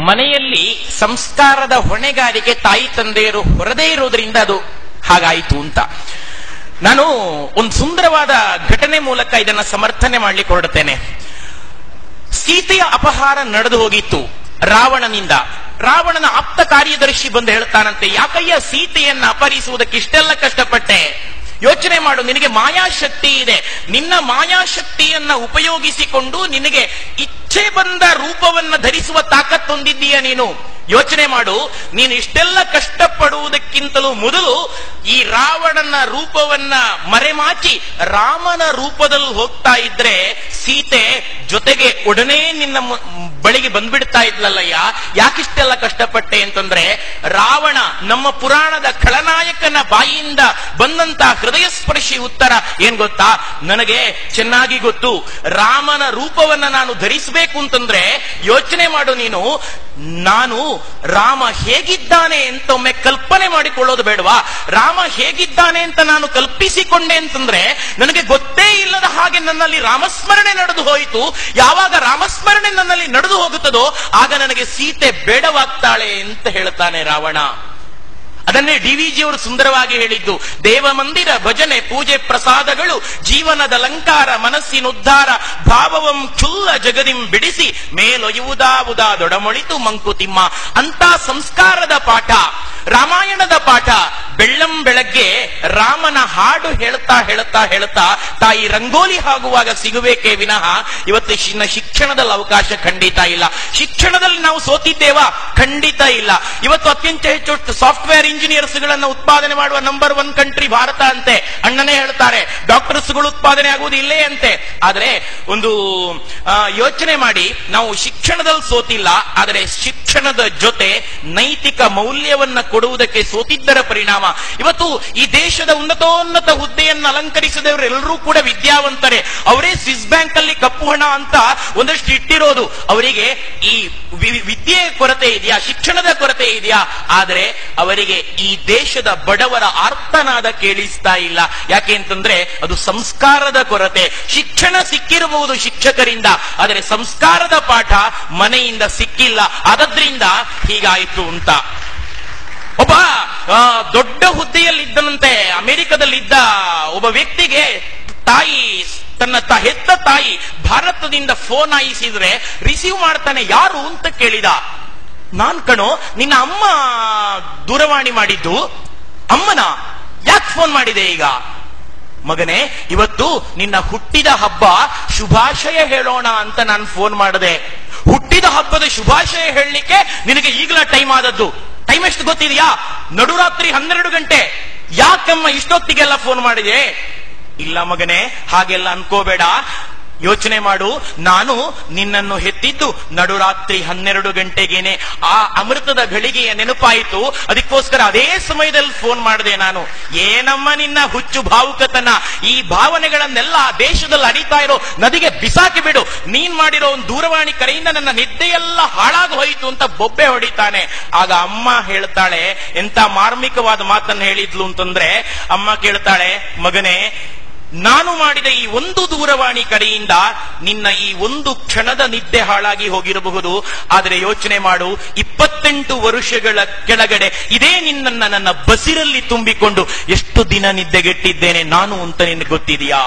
ಮನೆಯಲ್ಲಿ ಸಂಸ್ಕಾರದ ಹೊಣೆಗಾರಿಕೆ ತಾಯಿ ತಂದೆಯರು ಹೊರದೇ ಇರೋದ್ರಿಂದ ಅದು ಹಾಗಾಯಿತು ಅಂತ ನಾನು ಒಂದು ಸುಂದರವಾದ ಘಟನೆ ಮೂಲಕ ಇದನ್ನ ಸಮರ್ಥನೆ ಮಾಡ್ಲಿಕ್ಕೆ ಹೊರಡ್ತೇನೆ ಸೀತೆಯ ಅಪಹಾರ ನಡೆದು ಹೋಗಿತ್ತು ರಾವಣನಿಂದ ರಾವಣನ ಆಪ್ತ ಕಾರ್ಯದರ್ಶಿ ಬಂದು ಹೇಳ್ತಾನಂತೆ ಯಾಕಯ್ಯ ಸೀತೆಯನ್ನ ಅಪಹರಿಸುವುದಕ್ಕೆ ಇಷ್ಟೆಲ್ಲ ಕಷ್ಟಪಟ್ಟೆ ಯೋಚನೆ ಮಾಡು ನಿನಗೆ ಮಾಯಾಶಕ್ತಿ ಇದೆ ನಿನ್ನ ಮಾಯಾಶಕ್ತಿಯನ್ನ ಉಪಯೋಗಿಸಿಕೊಂಡು ನಿನಗೆ ಇಚ್ಛೆ ಬಂದ ರೂಪವನ್ನ ಧರಿಸುವ ತಾಕತ್ತೊಂದಿದ್ದೀಯ ನೀನು ಯೋಚನೆ ಮಾಡು ನೀನು ಇಷ್ಟೆಲ್ಲ ಕಷ್ಟಪಡುವುದಕ್ಕಿಂತಲೂ ಮೊದಲು ಈ ರಾವಣನ ರೂಪವನ್ನ ಮರೆಮಾಚಿ ರಾಮನ ರೂಪದಲ್ಲಿ ಹೋಗ್ತಾ ಇದ್ರೆ ಸೀತೆ ಜೊತೆಗೆ ಒಡನೆ ನಿನ್ನ ಮ- ಬಳಿಗೆ ಬಂದ್ಬಿಡ್ತಾ ಇದ್ಲಲ್ಲಯ್ಯ ಯಾಕಿಷ್ಟೆಲ್ಲ ಕಷ್ಟಪಟ್ಟೆ ಅಂತಂದ್ರೆ ರಾವಣ ನಮ್ಮ ಪುರಾಣದ ಖಳನಾಯಕನ ಬಾಯಿಯಿಂದ ಬಂದಂತ ಹೃದಯ ಸ್ಪರ್ಶಿ ಉತ್ತರ ಏನ್ ಗೊತ್ತಾ ನನಗೆ ಚೆನ್ನಾಗಿ ಗೊತ್ತು ರಾಮನ ರೂಪವನ್ನ ನಾನು ಧರಿಸಬೇಕು ಅಂತಂದ್ರೆ ಯೋಚನೆ ಮಾಡು ನೀನು ನಾನು ರಾಮ ಹೇಗಿದ್ದಾನೆ ಅಂತ ಒಮ್ಮೆ ಕಲ್ಪನೆ ಮಾಡಿಕೊಳ್ಳೋದು ಬೇಡವಾ ರಾಮ ಹೇಗಿದ್ದಾನೆ ಅಂತ ನಾನು ಕಲ್ಪಿಸಿಕೊಂಡೆ ಅಂತಂದ್ರೆ ನನಗೆ ಗೊತ್ತೇ ಇಲ್ಲದ ಹಾಗೆ ನನ್ನಲ್ಲಿ ರಾಮಸ್ಮರಣೆ ನಡೆದು ಹೋಯಿತು ಯಾವಾಗ ರಾಮಸ್ಮರಣೆ ನನ್ನಲ್ಲಿ ನಡೆದು ಹೋಗುತ್ತದೋ ಆಗ ನನಗೆ ಸೀತೆ ಬೇಡವಾಗ್ತಾಳೆ ಅಂತ ಹೇಳ್ತಾನೆ ರಾವಣ ಅದನ್ನೇ ಡಿ ವಿ ಜಿ ಅವರು ಸುಂದರವಾಗಿ ಹೇಳಿದ್ದು ದೇವ ಮಂದಿರ ಭಜನೆ ಪೂಜೆ ಪ್ರಸಾದಗಳು ಜೀವನದ ಅಲಂಕಾರ ಮನಸ್ಸಿನ ಉದ್ಧಾರ ಭಾವವಂ ಕ್ಷುಲ್ಲ ಜಗದಿಂ ಬಿಡಿಸಿ ಮೇಲೊಯ್ಯುವುದಾವುದಾ ದೊಡಮೊಳಿತು ಮಂಕುತಿಮ್ಮ ಅಂತ ಸಂಸ್ಕಾರದ ಪಾಠ ರಾಮಾಯಣದ ಪಾಠ ಬೆಳ್ಳಂ ಬೆಳಗ್ಗೆ ರಾಮನ ಹಾಡು ಹೇಳ್ತಾ ಹೇಳ್ತಾ ಹೇಳ್ತಾ ತಾಯಿ ರಂಗೋಲಿ ಆಗುವಾಗ ಸಿಗಬೇಕೇ ವಿನಃ ಇವತ್ತು ಶಿನ್ನ ಶಿಕ್ಷಣದಲ್ಲಿ ಅವಕಾಶ ಖಂಡಿತ ಇಲ್ಲ ಶಿಕ್ಷಣದಲ್ಲಿ ನಾವು ಸೋತಿದ್ದೇವಾ ಖಂಡಿತ ಇಲ್ಲ ಇವತ್ತು ಅತ್ಯಂತ ಹೆಚ್ಚು ಸಾಫ್ಟ್ವೇರ್ ಇಂಜಿನಿಯರ್ಸ್ ಗಳನ್ನ ಉತ್ಪಾದನೆ ಮಾಡುವ ನಂಬರ್ ಒನ್ ಕಂಟ್ರಿ ಭಾರತ ಅಂತೆ ಅಣ್ಣನೇ ಹೇಳ್ತಾರೆ ಡಾಕ್ಟರ್ಸ್ ಗಳು ಉತ್ಪಾದನೆ ಆಗುವುದು ಇಲ್ಲೇ ಅಂತೆ ಆದ್ರೆ ಒಂದು ಆ, ಯೋಚನೆ ಮಾಡಿ ನಾವು ಶಿಕ್ಷಣದಲ್ಲಿ ಸೋತಿಲ್ಲ ಆದರೆ ಶಿಕ್ಷಣದ ಜೊತೆ ನೈತಿಕ ಮೌಲ್ಯವನ್ನ ಕೊಡುವುದಕ್ಕೆ ಸೋತಿದ್ದರ ಪರಿಣಾಮ ಇವತ್ತು ಈ ದೇಶದ ಉನ್ನತೋನ್ನತ ಹುದ್ದೆಯನ್ನು ಅಲಂಕರಿಸಿದವರೆಲ್ಲರೂ ಕೂಡ ವಿದ್ಯಾವಂತರೇ ಅವರೇ ಸ್ವಿಸ್ ಬ್ಯಾಂಕ್ ಅಲ್ಲಿ ಕಪ್ಪು ಹಣ ಅಂತ ಒಂದಷ್ಟು ಇಟ್ಟಿರೋದು ಅವರಿಗೆ ಈ ವಿ- ವಿದ್ಯೆಯ ಕೊರತೆ ಇದೆಯಾ ಶಿಕ್ಷಣದ ಕೊರತೆ ಇದೆಯಾ ಆದರೆ ಅವರಿಗೆ ಈ ದೇಶದ ಬಡವರ ಆರ್ತನಾದ ಕೇಳಿಸ್ತಾ ಇಲ್ಲ ಯಾಕೆ ಅಂತಂದ್ರೆ ಅದು ಸಂಸ್ಕಾರದ ಕೊರತೆ ಶಿಕ್ಷಣ ಸಿಕ್ಕಿರಬಹುದು ಶಿಕ್ಷಕರಿಂದ ಆದರೆ ಸಂಸ್ಕಾರದ ಪಾಠ ಮನೆಯಿಂದ ಸಿಕ್ಕಿಲ್ಲ ಆದದ್ರಿಂದ ಹೀಗಾಯಿತು ಅಂತ ಒಬ್ಬ ಆ, ದೊಡ್ಡ ಹುದ್ದೆಯಲ್ಲಿದ್ದನಂತೆ ಅಮೆರಿಕದಲ್ಲಿದ್ದ ಒಬ್ಬ ವ್ಯಕ್ತಿಗೆ ತಾಯಿ ತನ್ನ ತ- ಹೆತ್ತ ತಾಯಿ ಭಾರತದಿಂದ ಫೋನ್ ಆಯಿಸಿದ್ರೆ ರಿಸೀವ್ ಮಾಡ್ತಾನೆ ಯಾರು ಅಂತ ಕೇಳಿದ ನಾನ್ ಕಣೋ ನಿನ್ನ ಅಮ್ಮ ದೂರವಾಣಿ ಮಾಡಿದ್ದು ಅಮ್ಮನ ಯಾಕೆ ಫೋನ್ ಮಾಡಿದೆ ಈಗ ಮಗನೇ ಇವತ್ತು ನಿನ್ನ ಹುಟ್ಟಿದ ಹಬ್ಬ ಶುಭಾಶಯ ಹೇಳೋಣ ಅಂತ ನಾನು ಫೋನ್ ಮಾಡಿದೆ ಹುಟ್ಟಿದ ಹಬ್ಬದ ಶುಭಾಶಯ ಹೇಳಲಿಕ್ಕೆ ನಿನಗೆ ಈಗಲ ಟೈಮ್ ಆದದ್ದು ಟೈಮ್ ಎಷ್ಟು ಗೊತ್ತಿದೆಯಾ ನಡುರಾತ್ರಿ ಹನ್ನೆರಡು ಗಂಟೆ ಯಾಕಮ್ಮ ಇಷ್ಟೊತ್ತಿಗೆಲ್ಲ ಫೋನ್ ಮಾಡಿದೆ ಇಲ್ಲ ಮಗನೇ ಹಾಗೆಲ್ಲ ಅನ್ಕೋಬೇಡ ಯೋಚನೆ ಮಾಡು ನಾನು ನಿನ್ನನ್ನು ಹೆತ್ತಿದ್ದು ನಡುರಾತ್ರಿ ಹನ್ನೆರಡು ಗಂಟೆಗೇನೆ ಆ ಅಮೃತದ ಘಳಿಗೆಯ ನೆನಪಾಯಿತು ಅದಕ್ಕೋಸ್ಕರ ಅದೇ ಸಮಯದಲ್ಲಿ ಫೋನ್ ಮಾಡಿದೆ ನಾನು ಏನಮ್ಮ ನಿನ್ನ ಹುಚ್ಚು ಭಾವುಕತನ ಈ ಭಾವನೆಗಳನ್ನೆಲ್ಲ ಆ ದೇಶದಲ್ಲಿ ಅಡಿತಾ ಇರೋ ನದಿಗೆ ಬಿಸಾಕಿ ಬಿಡು ನೀನ್ ಮಾಡಿರೋ ಒಂದು ದೂರವಾಣಿ ಕರೆಯಿಂದ ನನ್ನ ನಿದ್ದೆಯೆಲ್ಲ ಹಾಳಾಗಿ ಹೋಯಿತು ಅಂತ ಬೊಬ್ಬೆ ಹೊಡಿತಾನೆ ಆಗ ಅಮ್ಮ ಹೇಳ್ತಾಳೆ ಎಂತ ಮಾರ್ಮಿಕವಾದ ಮಾತನ್ನು ಹೇಳಿದ್ಲು ಅಂತಂದ್ರೆ ಅಮ್ಮ ಕೇಳ್ತಾಳೆ ಮಗನೇ ನಾನು ಮಾಡಿದ ಈ ಒಂದು ದೂರವಾಣಿ ಕರೆಯಿಂದ ನಿನ್ನ ಈ ಒಂದು ಕ್ಷಣದ ನಿದ್ದೆ ಹಾಳಾಗಿ ಹೋಗಿರಬಹುದು ಆದರೆ ಯೋಚನೆ ಮಾಡು ಇಪ್ಪತ್ತೆಂಟು ವರ್ಷಗಳ ಕೆಳಗಡೆ ಇದೇ ನಿನ್ನನ್ನ ನನ್ನ ಬಸಿರಲ್ಲಿ ತುಂಬಿಕೊಂಡು ಎಷ್ಟು ದಿನ ನಿದ್ದೆಗೆಟ್ಟಿದ್ದೇನೆ ನಾನು ಅಂತ ನಿನಗೆ ಗೊತ್ತಿದೆಯಾ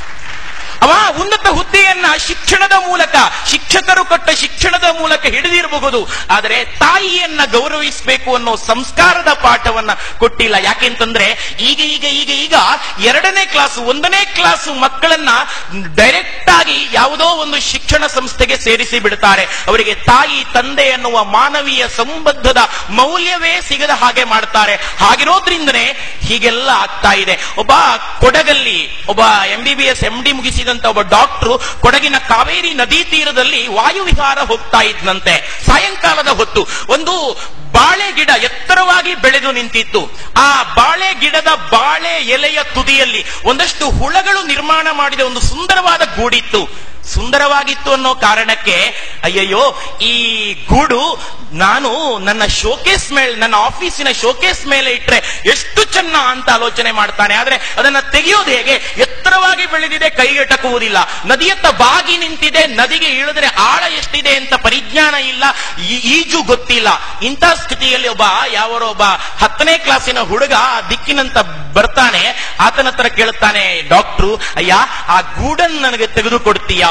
ಅವ ಉನ್ನತ ಹುದ್ದೆಯನ್ನ ಶಿಕ್ಷಣದ ಮೂಲಕ ಶಿಕ್ಷಕರು ಕೊಟ್ಟ ಶಿಕ್ಷಣದ ಮೂಲಕ ಹಿಡಿದಿರಬಹುದು ಆದರೆ ತಾಯಿಯನ್ನ ಗೌರವಿಸಬೇಕು ಅನ್ನೋ ಸಂಸ್ಕಾರದ ಪಾಠವನ್ನ ಕೊಟ್ಟಿಲ್ಲ ಯಾಕೆಂತಂದ್ರೆ ಈಗ ಈಗ ಈಗ ಈಗ ಎರಡನೇ ಕ್ಲಾಸ್ ಒಂದನೇ ಕ್ಲಾಸ್ ಮಕ್ಕಳನ್ನ ಡೈರೆಕ್ಟ್ ಆಗಿ ಯಾವುದೋ ಒಂದು ಶಿಕ್ಷಣ ಸಂಸ್ಥೆಗೆ ಸೇರಿಸಿ ಬಿಡ್ತಾರೆ ಅವರಿಗೆ ತಾಯಿ ತಂದೆ ಎನ್ನುವ ಮಾನವೀಯ ಸಂಬಂಧದ ಮೌಲ್ಯವೇ ಸಿಗದ ಹಾಗೆ ಮಾಡ್ತಾರೆ ಹಾಗಿರೋದ್ರಿಂದನೇ ಹೀಗೆಲ್ಲ ಆಗ್ತಾ ಇದೆ ಒಬ್ಬ ಕೊಡಗಲ್ಲಿ ಒಬ್ಬ M B B S M D ಮುಗಿಸಿದಂತ ಒಬ್ಬ ಡಾಕ್ಟ್ರು ಕೊಡಗಿನ ಕಾವೇರಿ ನದಿ ತೀರದಲ್ಲಿ ವಾಯುವಿಹಾರ ಹೋಗ್ತಾ ಇದ್ನಂತೆ ಸಾಯಂಕಾಲದ ಹೊತ್ತು ಒಂದು ಬಾಳೆ ಗಿಡ ಎತ್ತರವಾಗಿ ಬೆಳೆದು ನಿಂತಿತ್ತು ಆ ಬಾಳೆ ಗಿಡದ ಬಾಳೆ ಎಲೆಯ ತುದಿಯಲ್ಲಿ ಒಂದಷ್ಟು ಹುಳಗಳು ನಿರ್ಮಾಣ ಮಾಡಿದ ಒಂದು ಸುಂದರವಾದ ಗೂಡಿತ್ತು ಸುಂದರವಾಗಿತ್ತು ಅನ್ನೋ ಕಾರಣಕ್ಕೆ ಅಯ್ಯಯ್ಯೋ ಈ ಗೂಡು ನಾನು ನನ್ನ ಶೋಕೇಸ್ ಮೇಲೆ ನನ್ನ ಆಫೀಸಿನ ಶೋಕೇಸ್ ಮೇಲೆ ಇಟ್ರೆ ಎಷ್ಟು ಚೆನ್ನ ಅಂತ ಆಲೋಚನೆ ಮಾಡ್ತಾನೆ ಆದ್ರೆ ಅದನ್ನ ತೆಗೆಯೋದು ಹೇಗೆ ಎತ್ತರವಾಗಿ ಬೆಳೆದಿದೆ ಕೈಗೆಟಕುವುದಿಲ್ಲ ನದಿಯತ್ತ ಬಾಗಿ ನಿಂತಿದೆ ನದಿಗೆ ಇಳಿದ್ರೆ ಆಳ ಎಷ್ಟಿದೆ ಅಂತ ಪರಿಜ್ಞಾನ ಇಲ್ಲ ಈ- ಈಜು ಗೊತ್ತಿಲ್ಲ ಇಂಥ ಸ್ಥಿತಿಯಲ್ಲಿ ಒಬ್ಬ ಯಾವರೋ ಒಬ್ಬ ಹತ್ತನೇ ಕ್ಲಾಸಿನ ಹುಡುಗ ಆ ದಿಕ್ಕಿನಂತ ಬರ್ತಾನೆ ಆತನ ಹತ್ರ ಕೇಳುತ್ತಾನೆ ಡಾಕ್ಟ್ರು ಅಯ್ಯ ಆ ಗೂಡನ್ ನನಗೆ ತೆಗೆದು ಕೊಡ್ತೀಯಾ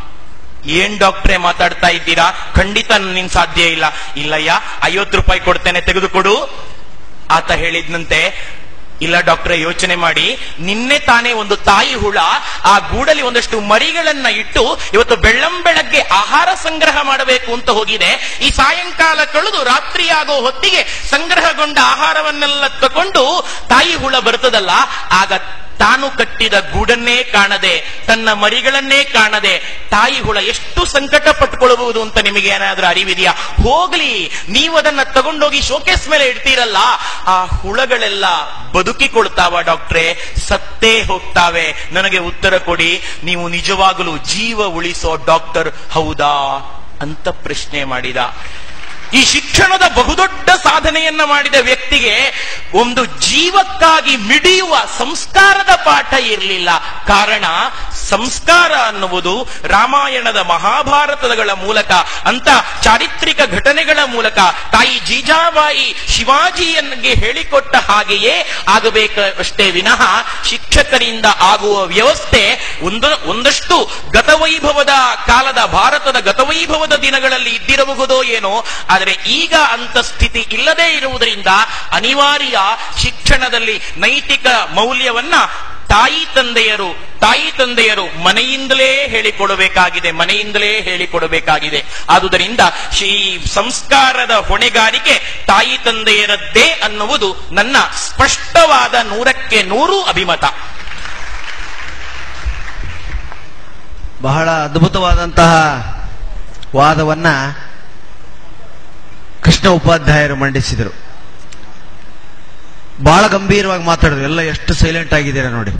ಏನ್ ಡಾಕ್ಟ್ರೇ ಮಾತಾಡ್ತಾ ಇದ್ದೀರಾ ಖಂಡಿತ ನಿನ್ ಸಾಧ್ಯ ಇಲ್ಲ ಇಲ್ಲಯ್ಯ ಐವತ್ತು ರೂಪಾಯಿ ಕೊಡ್ತೇನೆ ತೆಗೆದುಕೊಡು ಆತ ಹೇಳಿದ್ನಂತೆ ಇಲ್ಲ ಡಾಕ್ಟ್ರೆ ಯೋಚನೆ ಮಾಡಿ ನಿನ್ನೆ ತಾನೇ ಒಂದು ತಾಯಿ ಹುಳ ಆ ಗೂಡಲ್ಲಿ ಒಂದಷ್ಟು ಮರಿಗಳನ್ನ ಇಟ್ಟು ಇವತ್ತು ಬೆಳ್ಳಂ ಬೆಳಗ್ಗೆ ಆಹಾರ ಸಂಗ್ರಹ ಮಾಡಬೇಕು ಅಂತ ಹೋಗಿದೆ ಈ ಸಾಯಂಕಾಲ ಕಳೆದು ರಾತ್ರಿಯಾಗೋ ಹೊತ್ತಿಗೆ ಸಂಗ್ರಹಗೊಂಡ ಆಹಾರವನ್ನೆಲ್ಲ ತಕೊಂಡು ತಾಯಿ ಹುಳ ಬರ್ತದಲ್ಲ ಆಗ ತಾನು ಕಟ್ಟಿದ ಗೂಡನ್ನೇ ಕಾಣದೆ ತನ್ನ ಮರಿಗಳನ್ನೇ ಕಾಣದೆ ತಾಯಿ ಹುಳ ಎಷ್ಟು ಸಂಕಟ ಪಟ್ಕೊಳ್ಬಹುದು ಅಂತ ನಿಮಗೆ ಏನಾದ್ರೂ ಅರಿವಿದೆಯಾ ಹೋಗ್ಲಿ ನೀವು ಅದನ್ನ ತಗೊಂಡೋಗಿ ಶೋಕೇಸ್ ಮೇಲೆ ಇಡ್ತೀರಲ್ಲ ಆ ಹುಳಗಳೆಲ್ಲ ಬದುಕಿಕೊಳ್ತಾವ ಡಾಕ್ಟ್ರೆ ಸತ್ತೇ ಹೋಗ್ತಾವೆ ನನಗೆ ಉತ್ತರ ಕೊಡಿ ನೀವು ನಿಜವಾಗಲೂ ಜೀವ ಉಳಿಸೋ ಡಾಕ್ಟರ್ ಹೌದಾ ಅಂತ ಪ್ರಶ್ನೆ ಮಾಡಿದ ಈ ಶಿಕ್ಷಣದ ಬಹುದೊಡ್ಡ ಸಾಧನೆಯನ್ನ ಮಾಡಿದ ವ್ಯಕ್ತಿಗೆ ಒಂದು ಜೀವಕ್ಕಾಗಿ ಮಿಡಿಯುವ ಸಂಸ್ಕಾರದ ಪಾಠ ಇರಲಿಲ್ಲ ಕಾರಣ ಸಂಸ್ಕಾರ ಅನ್ನುವುದು ರಾಮಾಯಣದ ಮಹಾಭಾರತಗಳ ಮೂಲಕ ಅಂತ ಚಾರಿತ್ರಿಕ ಘಟನೆಗಳ ಮೂಲಕ ತಾಯಿ ಜೀಜಾಬಾಯಿ ಶಿವಾಜಿಯನ್ಗೆ ಹೇಳಿಕೊಟ್ಟ ಹಾಗೆಯೇ ಆಗಬೇಕಷ್ಟೇ ವಿನಃ ಶಿಕ್ಷಕರಿಂದ ಆಗುವ ವ್ಯವಸ್ಥೆ ಒಂದು ಒಂದಷ್ಟು ಗತವೈಭವದ ಕಾಲದ ಭಾರತದ ಗತವೈಭವದ ದಿನಗಳಲ್ಲಿ ಇದ್ದಿರಬಹುದೋ ಏನೋ ಆದರೆ ಈಗ ಅಂತ ಸ್ಥಿತಿ ಇಲ್ಲದೆ ಇರುವುದರಿಂದ ಅನಿವಾರ್ಯ ಶಿಕ್ಷಣದಲ್ಲಿ ನೈತಿಕ ಮೌಲ್ಯವನ್ನ ತಾಯಿ ತಂದೆಯರು ತಾಯಿ ತಂದೆಯರು ಮನೆಯಿಂದಲೇ ಹೇಳಿಕೊಡಬೇಕಾಗಿದೆ ಮನೆಯಿಂದಲೇ ಹೇಳಿಕೊಡಬೇಕಾಗಿದೆ ಆದುದರಿಂದ ಈ ಸಂಸ್ಕಾರದ ಹೊಣೆಗಾರಿಕೆ ತಾಯಿ ತಂದೆಯರದ್ದೇ ಅನ್ನುವುದು ನನ್ನ ಸ್ಪಷ್ಟವಾದ ನೂರಕ್ಕೆ ನೂರು ಅಭಿಮತ ಬಹಳ ಅದ್ಭುತವಾದಂತಹ ವಾದವನ್ನ ಕೃಷ್ಣ ಉಪಾಧ್ಯಾಯರು ಮಂಡಿಸಿದರು ಬಹಳ ಗಂಭೀರವಾಗಿ ಮಾತಾಡಿದ್ರು ಎಲ್ಲ ಎಷ್ಟು ಸೈಲೆಂಟ್ ಆಗಿದ್ದೀರಾ ನೋಡಿ